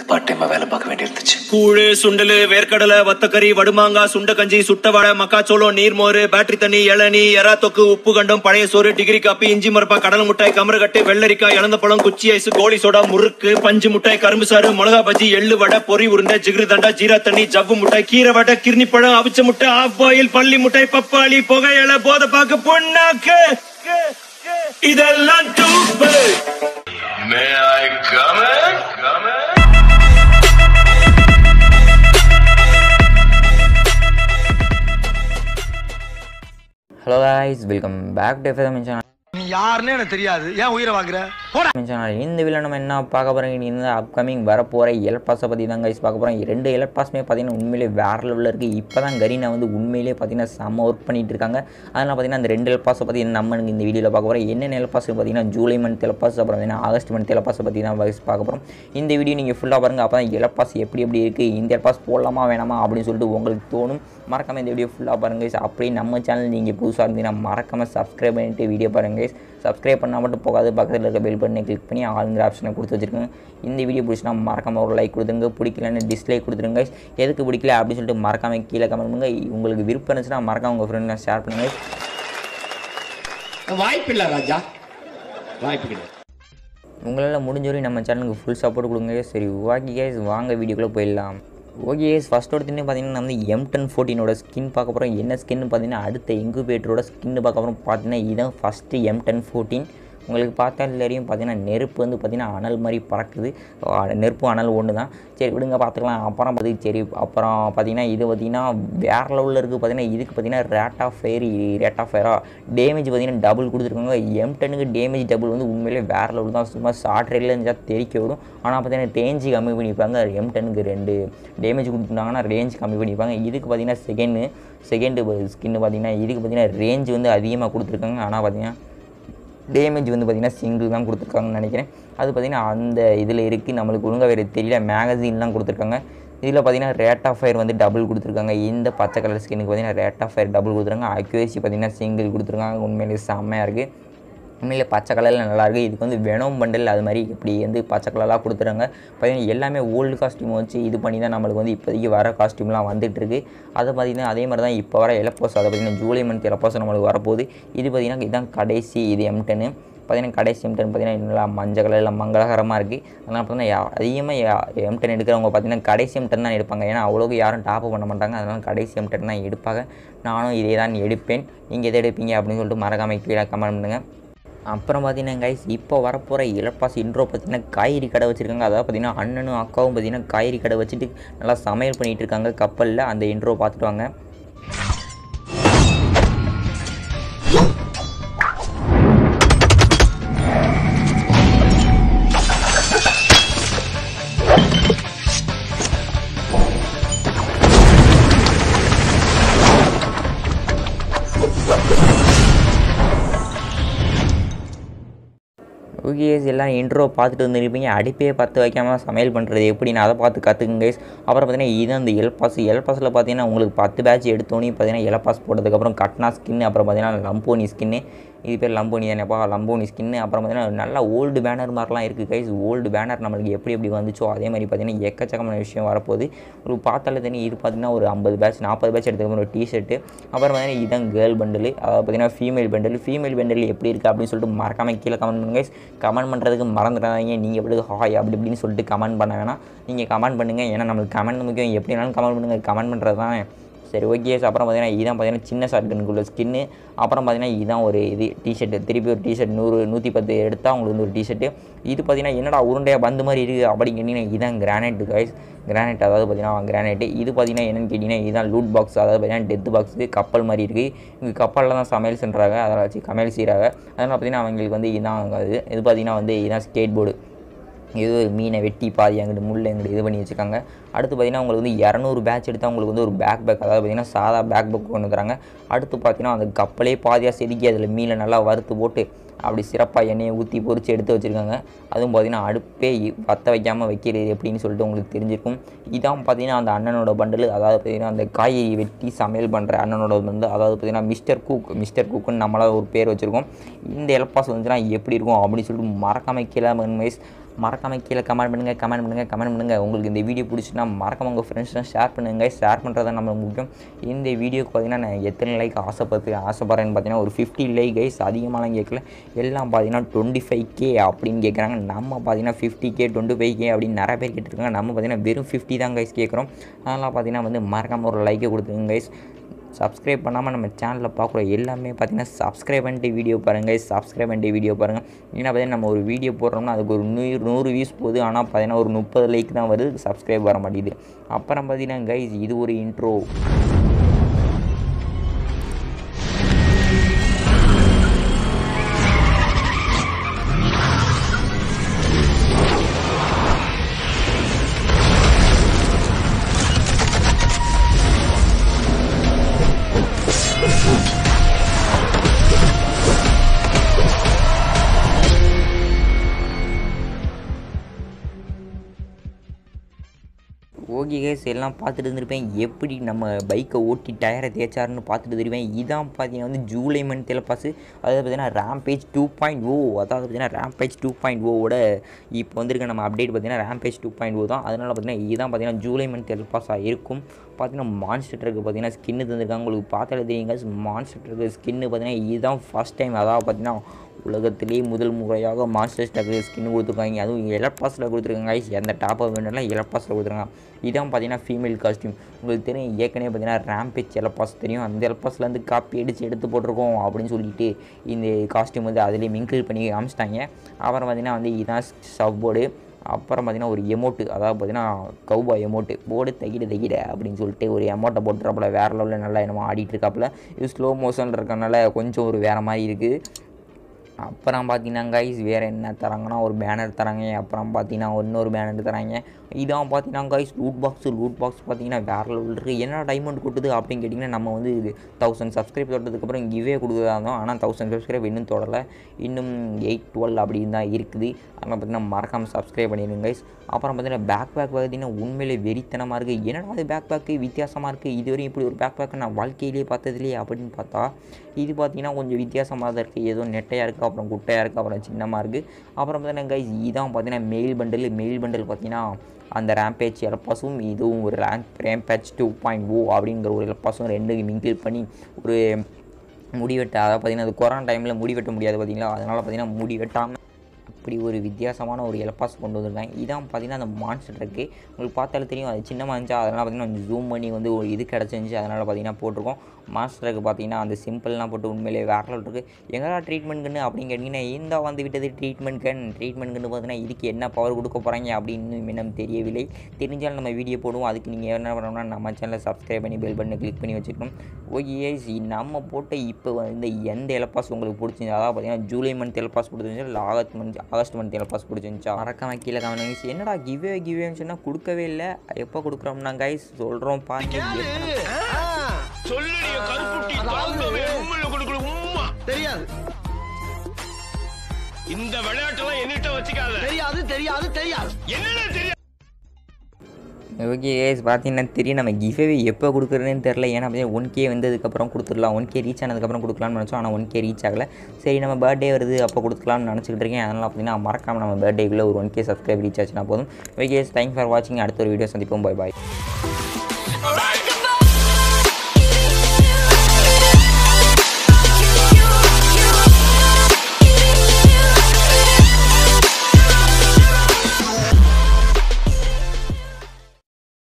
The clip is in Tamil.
பார்ட் டைமா வேலை பார்க்க வேண்டியிருந்துச்சு கூழு சுண்டலு வேர்க்கடலை வத்தக்கறி வடுமாங்காய் சுண்ட கஞ்சி சுட்டவாடை மக்காச்சோளம் நீர்மோரு பேட்டரி தண்ணி இளநீ எறா தொக்கு உப்பு கண்டம் பழைய சோறு டிகிரி காப்பி இஞ்சி மரப்பா கடல் முட்டாய் கமரகட்டு வெள்ளரிக்காய் இளந்த பழம் குச்சி ஐஸ் கோழி சோடா முறுக்கு பஞ்சு முட்டாய் கரும்பு சாறு மிளகா பஜ்ஜி எள்ளு வடை பொரி உருண்டை ஜிகிரு தண்டா ஜீரா தண்ணி ஜவ்வு முட்டாய் கீரை வடை கிர்னி பழம் அவிச்ச முட்டை ஆஃப் பாயில் பள்ளி முட்டாய் பப்பாளி புகையில போத பாக்கு பொண்ணாக்கு இதெல்லாம் dupe May I come in? Come in? Hello guys welcome back to FM channel நீ யாருன்னு எனக்கு தெரியாது ஏன் உயிரை வாங்குற போடா சேனல் இந்த வீடியோ நம்ம என்ன பார்க்க போகிறோம் இந்த அப்கமிங் வரப்போகிற எலட் பாஸை பற்றி தான் கைஸ் பார்க்க போகிறோம் ரெண்டு எலட் பாஸுமே பார்த்தீங்கன்னா உண்மையிலே வேறு லெவலில் இருக்குது இப்போ தான் கரீனா வந்து உண்மையிலே பார்த்தீங்கன்னா செம்ம ஒர்க் பண்ணிட்டு இருக்காங்க அதனால் பார்த்தீங்கன்னா அந்த ரெண்டு எலட் பாஸை பற்றி நம்ம இந்த வீடியோவில் பார்க்க போகிறோம் என்னென்ன எலட் பாஸ் பார்த்தீங்கன்னா ஜூலை மந்த் எலட் பாஸ் அப்புறம் பார்த்தீங்கன்னா ஆகஸ்ட் மந்த் எலட் பாஸை பற்றி தான் guys பார்க்க போகிறோம் இந்த வீடியோ நீங்கள் ஃபுல்லாக பாருங்கள் அப்போ தான் எலட் பாஸ் எப்படி எப்படி இருக்குது இந்த எலட் பாஸ் போடலாமா வேணாமா அப்படின்னு சொல்லிட்டு உங்களுக்கு தோணும் மறக்காமல் இந்த வீடியோ ஃபுல்லாக பாருங்க guys அப்படியே நம்ம சேனல் நீங்கள் புதுசாக இருந்தீங்கன்னா மறக்காமல் சப்ஸ்கிரைப் பண்ணிட்டு வீடியோ பாருங்க guys சப்ஸ்கிரைப் பண்ணால் மட்டும் போகாது பக்கத்தில் இருக்க பெல் பட்டனை கிளிக் பண்ணி ஆளுங்கிற ஆப்ஷனை கொடுத்து வச்சிருக்கேன் இந்த வீடியோ பிடிச்சினா மறக்காமல் ஒரு லைக் கொடுத்துருங்க பிடிக்கலன்னு டிஸ்லைக் கொடுத்துருங்க guys. எதுக்கு பிடிக்கல அப்படின்னு சொல்லிட்டு மறக்காமல் கீழே கமெண்ட் பண்ணுங்க உங்களுக்கு விருப்பம் இருந்துச்சுன்னா மறக்காம உங்கள் ஃப்ரெண்ட் ஷேர் பண்ணுங்க guys. வாய்ப்பில்லை ராஜா வாய்ப்பு கிடையாது உங்களால் முடிஞ்ச வரையும் நம்ம சேனலுக்கு ஃபுல் சப்போர்ட் கொடுங்க சரி ஓகே கைஸ் வாங்க வீடியோக்குள்ளே போயிடலாம் ஓகே கைஸ் ஃபஸ்ட் ஒருத்தனே பார்த்தீங்கன்னா நம்ம வந்து எம் டென் ஃபோர்டீனோட ஸ்கின் பார்க்க போகிறோம் என்ன ஸ்கின்னு பார்த்தீங்கன்னா அடுத்த இன்குபேட்டரோட ஸ்கின்னு பார்க்க போகிறோம் பார்த்தீங்கன்னா இதுதான் ஃபஸ்ட்டு எம் டென் ஃபோர்டீன் உங்களுக்கு பார்த்தா எல்லாரையும் பார்த்தீங்கன்னா நெருப்பு வந்து பார்த்தீங்கன்னா அனல் மாதிரி பறக்குது ஆ, நெருப்பு அனல் ஒன்று தான் சரி விடுங்க பார்த்துக்கலாம் அப்புறம் பார்த்து சரி அப்புறம் பார்த்தீங்கன்னா இது பார்த்தீங்கன்னா வேறு லெவலில் இருக்குது பார்த்தீங்கன்னா இதுக்கு பார்த்தீங்கன்னா rate of fire rate of ஃபயரா டேமேஜ் பார்த்தீங்கன்னா டபுள் கொடுத்துருக்காங்க எம் டென்னுக்கு டேமேஜ் டபுள் வந்து உண்மையிலே வேறு லெவல் தான் சும்மா ஷார்ட் ரேட்டில் இருந்தால் தெரிக்க விடும் ஆனால் பார்த்தீங்கன்னா ரேஞ்சு கம்மி பண்ணியிருப்பாங்க எம் டென்னுக்கு ரெண்டு டேமேஜ் கொடுத்துருந்தாங்கன்னா ரேஞ்ச் கம்மி பண்ணியிருப்பாங்க இதுக்கு பார்த்தீங்கன்னா செகண்டு செகண்டு ஸ்கின்னு பார்த்தீங்கன்னா இதுக்கு பார்த்தீங்கன்னா ரேஞ்ச் வந்து அதிகமாக கொடுத்துருக்காங்க ஆனால் பார்த்தீங்கன்னா டேமேஜ் வந்து பார்த்திங்கன்னா சிங்கிள் தான் கொடுத்துருக்காங்கன்னு நினைக்கிறேன் அது பார்த்திங்கன்னா அந்த இதில் இருக்குது நம்மளுக்கு ஒழுங்காக வேறு தெரியல மேகசின்லாம் கொடுத்துருக்காங்க இதில் பார்த்தீங்கன்னா ரேட் ஆஃப் ஃபயர் வந்து டபுள் கொடுத்துருக்காங்க இந்த பச்சை கலர் ஸ்கின்னுக்கு பார்த்தீங்கன்னா ரேட் ஆஃப் ஃபயர் டபுள் கொடுத்துருக்காங்க அக்யூரேசி பார்த்தீங்கன்னா சிங்கிள் கொடுத்துருக்காங்க உண்மையிலே செம்மையாக இருக்குது உண்மையிலே பச்சை கலரில் நல்லாயிருக்கு இதுக்கு வந்து வெனோம் பண்டல் அது மாதிரி இப்படி வந்து பச்சை கலராக கொடுத்துறாங்க பார்த்தீங்கன்னா எல்லாமே ஓல்டு காஸ்டியூம் வச்சு இது பண்ணி தான் நம்மளுக்கு வந்து இப்போதைக்கு வர காஸ்டியூம்லாம் வந்துட்டுருக்கு அதை பார்த்திங்கன்னா அதே மாதிரி தான் இப்போ வர எலப்போஸ் அதை பார்த்திங்கன்னா ஜூலை மந்த் எலப்போஸ் நம்மளுக்கு வரப்போகுது இது பார்த்திங்கன்னா இதுதான் கடைசி இது எம் டென்னு பார்த்தீங்கன்னா கடைசி எம் டென் பார்த்தீங்கன்னா நல்லா மஞ்சள் கலரில் மங்களகரமாக இருக்குது அதனால் பார்த்தீங்கன்னா யா- அதிகமாக எம் டென் எடுக்கிறவங்க பார்த்தீங்கன்னா கடைசி எம் டென் தான் எடுப்பாங்க ஏன்னா அவ்வளோக்கு யாரும் டாப் பண்ண மாட்டாங்க அதனால் கடைசி எம் டென் தான் எடுப்பாங்க நானும் இதே தான் எடுப்பேன் நீங்கள் எதை எடுப்பீங்க அப்படின்னு சொல்லிட்டு மறக்காம கீழே கமெண்ட் பண்ணுங்கள் அப்புறம் பார்த்தீங்கன்னா கைஸ் இப்போ வரப்போகிற இலப்பாஸ் இன்ட்ரோ பார்த்தீங்கன்னா காய்கறி கடை வச்சுருக்காங்க அதாவது பார்த்தீங்கன்னா அண்ணனும் அக்காவும் பார்த்தீங்கன்னா காய்கறி கடை வச்சுட்டு நல்லா சமையல் பண்ணிகிட்டு இருக்காங்க கப்பலில் அந்த இன்ட்ரோ பார்த்துட்டு வாங்க ஓகே guys, எல்லாம் இன்ட்ரோ பார்த்துட்டு வந்துருப்பீங்க அடுப்பே பற்ற வைக்காமல் சமையல் பண்ணுறது எப்படின்னு அதை பார்த்து கற்றுக்குங்க கைஸ் அப்புறம் பார்த்தீங்கன்னா இதுதான் இந்த எல் பாஸ் எல் பாஸில் பார்த்தீங்கன்னா உங்களுக்கு பத்து பேட்ச் எடுத்தோன்னே பார்த்தீங்கன்னா எல் பாஸ் போட்டதுக்கப்புறம் கட்னா ஸ்கின் அப்புறம் பார்த்தீங்கன்னா லம்போனி ஸ்கின்னு இது பேர் லம்போனி தானேப்பா லம்போனி ஸ்கின்னு அப்புறம் பார்த்தீங்கன்னா நல்லா ஓல்டு பேனர் மாதிரிலாம் இருக்குது கைஸ் ஓல்டு பேனர் நம்மளுக்கு எப்படி எப்படி வந்துச்சோ அதே மாதிரி பார்த்தீங்கன்னா எக்கச்சக்கமான விஷயம் வரப்போகுது ஒரு பார்த்தாலே தனி இது பார்த்தீங்கன்னா ஒரு ஐம்பது பேட்ச் நாற்பது பேட்ச் எடுத்துக்கப்புறம் ஒரு டிஷர்ட்டு அப்புறம் பார்த்தீங்கன்னா இதுதான் கேர்ள் பண்டல் அதாவது பார்த்தீங்கன்னா ஃபீமேல் பண்டல் ஃபீமேல் பண்டல் எப்படி இருக்குது அப்படின்னு சொல்லிட்டு மறக்காம கீழே கமெண்ட் பண்ணுங்க guys. கமெண்ட் பண்ணுறதுக்கு மறந்துடாதீங்க நீங்கள் எப்படி ஹாய் அப்படி இப்படின்னு சொல்லிட்டு கமெண்ட் பண்ண வேணாம் நீங்கள் கமெண்ட் பண்ணுங்கள் ஏன்னா நம்மளுக்கு கமெண்ட் முக்கியம் எப்படி வேணாலும் கமெண்ட் பண்ணுங்கள் கமெண்ட் பண்ணுறது தான் சரி ஓகே அப்புறம் பார்த்தீங்கன்னா இதான் பார்த்தீங்கன்னா சின்ன ஷார்ட் கனுக்குள்ள ஸ்கின்னு அப்புறம் பார்த்தீங்கன்னா இதான் ஒரு இது டிஷர்ட்டு திருப்பி ஒரு டிஷர்ட் நூறு நூற்றி பத்து எடுத்தால் உங்களுக்கு வந்து ஒரு டிஷர்ட்டு இது பார்த்தீங்கன்னா என்னடா உருண்டையாக பந்து மாதிரி இருக்குது அப்படின்னு கேட்டிங்கன்னா இதுதான் கிரானைட் கைஸ் கிரானைட் அதாவது பார்த்தீங்கன்னா கிரானைட்டு இது பார்த்தீங்கன்னா என்னென்னு கேட்டிங்கன்னா இதுதான் லூட் பாக்ஸ் அதாவது பார்த்தீங்கன்னா டெத் பாக்ஸ் கப்பல் மாதிரி இருக்குது இங்கே கப்பலில் தான் சமையல் செஞ்சுறாங்க அதை வச்சு சமையல் செய்கிறாங்க அதனால் பார்த்தீங்கன்னா அவங்களுக்கு வந்து இதுதான் இது இது பார்த்தீங்கன்னா வந்து இதுதான் ஸ்கேட் போர்டு இது ஒரு மீனை வெட்டி பாதி அங்கிட்டு முள் எங்கிட்டு இது பண்ணி வச்சுருக்காங்க அடுத்து பார்த்தீங்கன்னா உங்களுக்கு வந்து இரநூறு பேட்ச் எடுத்தால் உங்களுக்கு வந்து ஒரு பேக் பேக் அதாவது பார்த்தீங்கன்னா சாதா பேக் பேக் கொண்டு தராங்க அடுத்து பார்த்தீங்கன்னா அந்த கப்பலே பாதியாக செதுக்கி அதில் மீனை நல்லா வறுத்து போட்டு அப்படி சிறப்பாக எண்ணெயை ஊற்றி பொரித்து எடுத்து வச்சுருக்காங்க அதுவும் பார்த்தீங்கன்னா அடுப்பே இ- பற்ற வைக்காமல் வைக்கிறது எப்படின்னு சொல்லிட்டு உங்களுக்கு தெரிஞ்சிருக்கும் இதான் பார்த்தீங்கன்னா அந்த அண்ணனோட பண்டல் அதாவது பார்த்தீங்கன்னா அந்த காய்கறி வெட்டி சமையல் பண்ணுற அண்ணனோட பண்டல் அதாவது பார்த்தீங்கன்னா மிஸ்டர் குக் மிஸ்டர் குக்குன்னு நம்மளால் ஒரு பேர் வச்சுருக்கோம் இந்த எலப்பாஸ் வந்துச்சுன்னா எப்படி இருக்கும் அப்படின்னு சொல்லிட்டு மறக்காம கீழே மைஸ் மறக்காமல் கீழே கமெண்ட் பண்ணுங்கள் கமெண்ட் பண்ணுங்கள் கமெண்ட் பண்ணுங்கள் உங்களுக்கு இந்த வீடியோ பிடிச்சுன்னா மறக்காம உங்கள் ஃப்ரெண்ட்ஸ்லாம் ஷேர் பண்ணுங்கள் ஷேர் பண்ணுறது தான் நம்ம முக்கியம் இந்த வீடியோக்கு பார்த்தீங்கன்னா நான் எத்தனை லைக் ஆசைப்பட்டு ஆசைப்பட்றேன்னு பார்த்தீங்கன்னா ஒரு ஃபிஃப்டி லைக் கைஸ் அதிகமாலாம் கேட்கல எல்லாம் பார்த்தீங்கன்னா டுவெண்ட்டி ஃபைவ் கே அப்படின்னு கேட்குறாங்க நம்ம பார்த்தீங்கன்னா fifty K twenty five K அப்படின்னு நிறைய பேர் கேட்டிருக்காங்க நம்ம பார்த்தீங்கன்னா வெறும் ஃபிஃப்டி தான் கைஸ் கேட்குறோம் அதெல்லாம் பார்த்தீங்கன்னா வந்து மறக்காமல் ஒரு லைக்கை கொடுத்துருங்க கைஸ் சப்ஸ்கிரைப் பண்ணாமல் நம்ம சேனலில் பார்க்குற எல்லாமே பார்த்தீங்கன்னா சப்ஸ்கிரைப் பண்ணிட்டு வீடியோ பாருங்கள் சப்ஸ்கிரைப் பண்ணிட்டு வீடியோ பாருங்கள் ஏன்னா பார்த்தீங்கன்னா நம்ம ஒரு வீடியோ போடுறோம்னா அதுக்கு ஒரு நூறு நூறு வியூஸ் போகுது ஆனால் பார்த்தீங்கன்னா ஒரு முப்பது லைக் தான் வருது சப்ஸ்கிரைப் வர மாட்டேங்குது அப்புறம் பார்த்தீங்கன்னா கைஸ் இது ஒரு இன்ட்ரோ ஓகே கேஸ் எல்லாம் பார்த்துட்டு இருந்திருப்பேன் எப்படி நம்ம பைக்கை ஓட்டி டயரை தேய்ச்சாருன்னு பார்த்துட்டு இருப்பேன் இதான் பார்த்தீங்கன்னா வந்து ஜூலை மந்த் பாஸ் அதாவது பார்த்தீங்கன்னா ரேம்பேஜ் டூ பாயிண்ட் ஓ அதாவது பார்த்தீங்கன்னா ரேம்பேஜ் டூ பாயிண்ட் ஓவோட இப்போ வந்திருக்க நம்ம அப்டேட் பார்த்தீங்கன்னா ரேம்பேஜ் டூ பாயிண்ட் ஓ தான் அதனால் பார்த்தீங்கன்னா இதுதான் பார்த்தீங்கன்னா ஜூலை மந்த் பாஸாக இருக்கும் பார்த்தீங்கன்னா மான்ஸ்டர் ட்ரக்கு பார்த்தீங்கன்னா ஸ்கின்னு தந்திருக்காங்க உங்களுக்கு பார்த்தாலே தெரியுங்க மான்ஸ்டர் ட்ரக்கு ஸ்கின்னு பார்த்தீங்கன்னா இதுதான் ஃபஸ்ட் டைம் அதாவது பார்த்தீங்கன்னா உலகத்திலேயே முதல் முறையாக மாஸ்டர் ஸ்டாக்கு ஸ்கின் கொடுத்துருக்காங்க அதுவும் எலக்ட்ராஸில் கொடுத்துருக்காங்க guys. எந்த டாப்பாக வேணும்னா எலக்ட்ராஸில் கொடுத்துருக்காங்க இதான் பார்த்தீங்கன்னா ஃபீமேல் காஸ்டியூம் உங்களுக்கு தெரியும் ஏற்கனவே பார்த்தீங்கன்னா ரேம்பேஜ் எலப்பாஸ் தெரியும் அந்த எலப்பாஸ்லேருந்து காப்பி அடித்து எடுத்து போட்டிருக்கோம் அப்படின்னு சொல்லிட்டு இந்த காஸ்டியூம் வந்து அதிலே மிங்கிள் பண்ணி காமிச்சிட்டாங்க அப்புறம் பார்த்தீங்கன்னா வந்து இதுதான் சப் போர்டு அப்புறம் பார்த்தீங்கன்னா ஒரு எமோட்டு அதாவது பார்த்தீங்கன்னா கௌபா எமோட்டு போர்டு தகிட தகிட அப்படின்னு சொல்லிட்டு ஒரு எமோட்டை போட்டுறாப்புல வேறு லெவலில் நல்லா என்னமோ ஆடிட்டு இருக்காப்புல இது ஸ்லோ மோஷன் இருக்கறனால கொஞ்சம் ஒரு வேறு மாதிரி இருக்குது அப்புறம் பார்த்தீங்கன்னா கைஸ் வேறு என்ன தராங்கன்னா ஒரு பேனர் தராங்க அப்புறம் பார்த்தீங்கன்னா இன்னொரு பேனர் தராங்க இதான் பார்த்தீங்கன்னா guys loot box loot box பார்த்தீங்கன்னா வேறு லெவல் இருக்குது என்ன டைமண்ட் கொட்டுது அப்படின்னு கேட்டிங்கன்னா நம்ம வந்து இது தௌசண்ட் சப்ஸ்கிரைப் தொட்டதுக்கப்புறம் கிவே கொடுக்குறதா இருந்தோம் ஆனால் தௌசண்ட் சப்ஸ்கிரைப் இன்னும் தொடலை இன்னும் எயிட் டுவெல் அப்படின்னு தான் இருக்குது அதனால் பார்த்தீங்கன்னா மறக்காமல் சப்ஸ்கிரைப் பண்ணிடுங்க கைஸ் அப்புறம் பார்த்தீங்கன்னா பேக் பேக் பார்த்தீங்கன்னா உண்மையிலே வெறித்தனமாக இருக்குது என்னடா அது பேக் பேக்கு வித்தியாசமாக இருக்குது இதுவரையும் இப்படி ஒரு பேக் பேக்கை நான் வாழ்க்கையிலேயே பார்த்ததுலையே அப்படின்னு பார்த்தா இது பார்த்தீங்கன்னா கொஞ்சம் வித்தியாசமாக தான் இருக்குது ஏதோ நெட்டையாக இருக்குது அப்புறம் குட்டையாக இருக்குது அப்புறம் சின்னமாக இருக்குது அப்புறம் பார்த்தீங்கன்னா கைஸ் இதான் பார்த்தீங்கன்னா மெயில் பண்டல் மெயில் பண்டல் பார்த்தீங்கன்னா அந்த ரேம்பேஜ் எலப்பாஸும் இதுவும் ஒரு ramp rampage two point O அப்படிங்கிற ஒரு எலப்பாஸும் ரெண்டு மிங்கிள் பண்ணி ஒரு முடி வெட்ட அதாவது பார்த்தீங்கன்னா அது கொரோனா டைமில் முடி வெட்ட முடியாது பார்த்தீங்களா அதனால் பார்த்தீங்கன்னா முடி வெட்டாமல் அப்படி ஒரு வித்தியாசமான ஒரு எலப்பாஸ் கொண்டு வந்திருக்காங்க இதான் பார்த்தீங்கன்னா அந்த மான்ஸ்டர் இருக்குது உங்களுக்கு பார்த்தாலே தெரியும் அது சின்னமாக இருந்துச்சு அதனால் பார்த்தீங்கன்னா கொஞ்சம் ஜூம் பண்ணி வந்து ஒரு இது கிடச்சிருந்துச்சு அதனால் பார்த்தீங்கன்னா போட்டிருக்கோம் மாஸ்டருக்கு பார்த்தீங்கன்னா அந்த சிம்பிள்லாம் போட்டு உண்மையிலே வேற level இருக்குது எங்கடா ட்ரீட்மெண்ட் கன்று அப்படின்னு கேட்டிங்கன்னா இந்த வந்து விட்டது ட்ரீட்மெண்ட் கன் ட்ரீட்மெண்ட் கன்று பார்த்தீங்கன்னா இதுக்கு என்ன பவர் கொடுக்க போகிறாங்க அப்படின்னு இன்னும் தெரியவில்லை தெரிஞ்சாலும் நம்ம வீடியோ போடுவோம் அதுக்கு நீங்கள் என்ன பண்ணணும்னா நம்ம சேனலை சப்ஸ்கிரைப் பண்ணி பெல் பட்டனை கிளிக் பண்ணி வச்சுக்கணும் ஓகே நம்ம போட்ட இப்போ வந்து எந்த எலப்பாஸ் உங்களுக்கு பிடிச்சிருந்தா அதாவது பார்த்தீங்கன்னா ஜூலை மந்த் எலப்பாஸ் பிடிச்சிருந்துச்சு இல்லை August month August month elite pass பிடிச்சிருந்துச்சா மறக்காம கீழே கமெண்ட் என்னடா கிவே கிவேன்னு சொன்னால் கொடுக்கவே இல்லை எப்போ கொடுக்குறோம்னா கைஸ் சொல்கிறோம் பாருங்க எத்தனை- சொல்லுடைய கருப்புட்டி தாங்கவே உண்மையில கொடுக்கல உம்மா தெரியாது இந்த விளையாட்டெல்லாம் என்னிட்ட வச்சுக்காத தெரியாது தெரியாது தெரியாது என்னடா தெரியாது ஓகே கேஸ் பார்த்தீங்கன்னா தெரியும் நம்ம கிஃபே எப்போ கொடுக்குறதுன்னு தெரில ஏன்னா பார்த்தீங்கன்னா ஒன் கே வந்ததுக்கப்புறம் கொடுத்துடலாம் ஒன் கே ரீச் ஆனதுக்கப்புறம் கொடுக்கலாம்னு நினச்சோம் ஆனால் ஒன் கே ரீச் ஆகலை சரி நம்ம பர்த்டே வருது அப்போ கொடுத்துக்கலாம்னு நினச்சிக்கிட்டு இருக்கேன் அதனால் பார்த்தீங்கன்னா மறக்காமல் நம்ம பர்த்டேக்குள்ளே ஒரு ஒன் கே சப்ஸ்கிரைப் ரீச் ஆச்சுன்னா போதும் ஓகே தேங்க்ஸ் ஃபார் வாட்சிங் அடுத்த ஒரு வீடியோ சந்திப்போம் பை பாய்